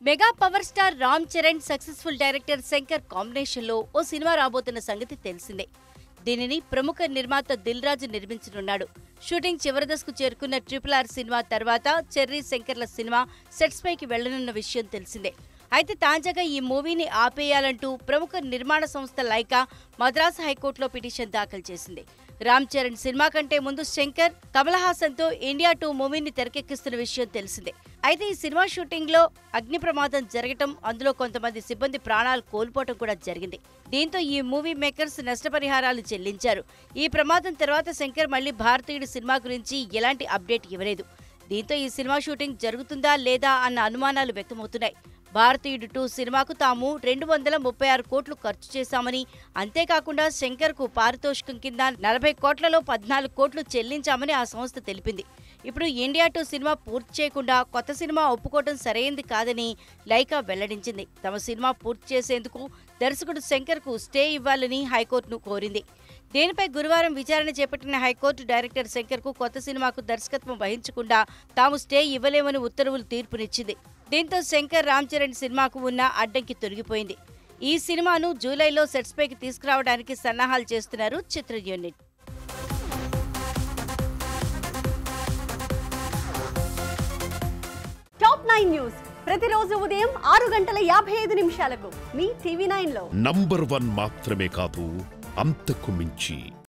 mega power star Ram Charan successful director Shankar combination లో ఓ cinema రాబోతున్న సంగతి తెలిసిందే దీనిని ప్రముఖ నిర్మాత దిల్ రాజు నిర్మించనున్నాడు షూటింగ్ చివరి దశకు చేరుకున్న ట్రిపుల్ ఆర్ సినిమా తర్వాత చెర్రీ శంకర్ల సినిమా సెట్స్ పైకి వెళ్లనున్న విషయం తెలిసిందే అయితే తాజాగా ఈ మూవీని ఆపేయాలంటూ ప్రముఖ నిర్మాణ సంస్థ లైకా మద్రాసు హైకోర్టులో పిటిషన్ దాఖలు చేసింది రామ్ చరణ్ సినిమా కంటే ముందు శంకర్ కమల్ హాసన్ తో ఇండియా టూ మూవీని తెరకెక్కిస్తున్న విషయం తెలిసిందే అయితే ఈ సినిమా షూటింగ్ లో అగ్ని ప్రమాదం జరగటం అందులో కొంతమంది సిబ్బంది ప్రాణాలు కోల్పోవటం కూడా జరిగింది దీంతో ఈ మూవీ మేకర్స్ నష్టపరిహారాలు చెల్లించారు ఈ ప్రమాదం తర్వాత శంకర్ మళ్లీ భారతీయుడి సినిమా గురించి ఎలాంటి అప్డేట్ ఇవ్వలేదు దీంతో ఈ సినిమా షూటింగ్ జరుగుతుందా లేదా అన్న అనుమానాలు వ్యక్తమవుతున్నాయి భారతీయుడు టూ సినిమాకు తాము రెండు వందల ముప్పై ఆరు కోట్లు ఖర్చు చేశామని అంతేకాకుండా శంకర్ కు పారితోషికం కింద నలభై కోట్లలో పద్నాలుగు కోట్లు చెల్లించామని ఆ సంస్థ తెలిపింది ఇప్పుడు ఇండియా టూ సినిమా పూర్తి చేయకుండా కొత్త సినిమా ఒప్పుకోవడం సరైంది కాదని లైకా వెల్లడించింది తమ సినిమా పూర్తి చేసేందుకు దర్శకుడు శంకర్ కు స్టే ఇవ్వాలని హైకోర్టును కోరింది దీనిపై గురువారం విచారణ చేపట్టిన హైకోర్టు డైరెక్టర్ శంకర్ కు కొత్త సినిమాకు దర్శకత్వం వహించకుండా తాము స్టే ఇవ్వలేమని ఉత్తర్వులు తీర్పునిచ్చింది దీంతో శంకర్ రామ్ చరణ్ సినిమాకు ఉన్న అడ్డంకి తొలగిపోయింది ఈ సినిమాను జూలైలో సెట్స్ పైకి తీసుకురావడానికి సన్నాహాలు చేస్తున్నారు చిత్ర యూనిట్ టాప్ నైన్ న్యూస్ ప్రతిరోజు ఉదయం ఆరు గంటల యాభై ఐదు నిమిషాలకు మీ టీవీ నైన్ లో నంబర్ వన్ మాత్రమే కాదు అంతకు మించి